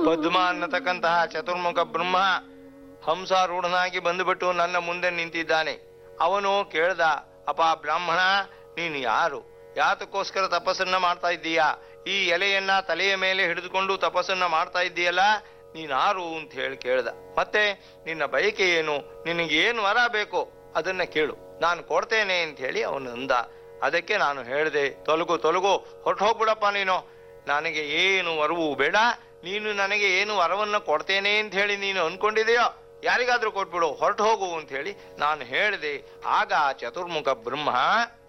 ಪದ್ಮ ಅನ್ನತಕ್ಕಂತಹ ಚತುರ್ಮುಖ ಬ್ರಹ್ಮ ಹಂಸಾರೂಢನಾಗಿ ಬಂದುಬಿಟ್ಟು ನನ್ನ ಮುಂದೆ ನಿಂತಿದ್ದಾನೆ ಅವನು ಕೇಳ್ದ ಅಪ ಬ್ರಾಹ್ಮಣ ನೀನು ಯಾರು ಯಾತಕ್ಕೋಸ್ಕರ ತಪಸ್ಸನ್ನ ಮಾಡ್ತಾ ಇದ್ದೀಯಾ ಈ ಎಲೆಯನ್ನ ತಲೆಯ ಮೇಲೆ ಹಿಡಿದುಕೊಂಡು ತಪಸ್ಸನ್ನ ಮಾಡ್ತಾ ಇದ್ದೀಯಲ್ಲ ನೀನಾರು ಅಂತ ಹೇಳಿ ಕೇಳ್ದ ಮತ್ತೆ ನಿನ್ನ ಬಯಕೆ ಏನು ನಿನಗೆ ಏನು ವರ ಬೇಕು ಅದನ್ನ ಕೇಳು ನಾನು ಕೊಡ್ತೇನೆ ಅಂತ ಹೇಳಿ ಅವನು ಅಂದ ಅದಕ್ಕೆ ನಾನು ಹೇಳಿದೆ ತೊಲಗು ತೊಲಗು ಹೊರಟು ಹೋಗ್ಬಿಡಪ್ಪ ನೀನು ನನಗೆ ಏನು ವರವು ಬೇಡ ನೀನು ನನಗೆ ಏನು ವರವನ್ನು ಕೊಡ್ತೇನೆ ಅಂತ ಹೇಳಿ ನೀನು ಅನ್ಕೊಂಡಿದೆಯೋ ಯಾರಿಗಾದ್ರೂ ಕೊಟ್ಬಿಡು ಹೊರಟು ಹೋಗು ಅಂತ ಹೇಳಿ ನಾನು ಹೇಳಿದೆ ಆಗ ಆ ಚತುರ್ಮುಖ ಬ್ರಹ್ಮ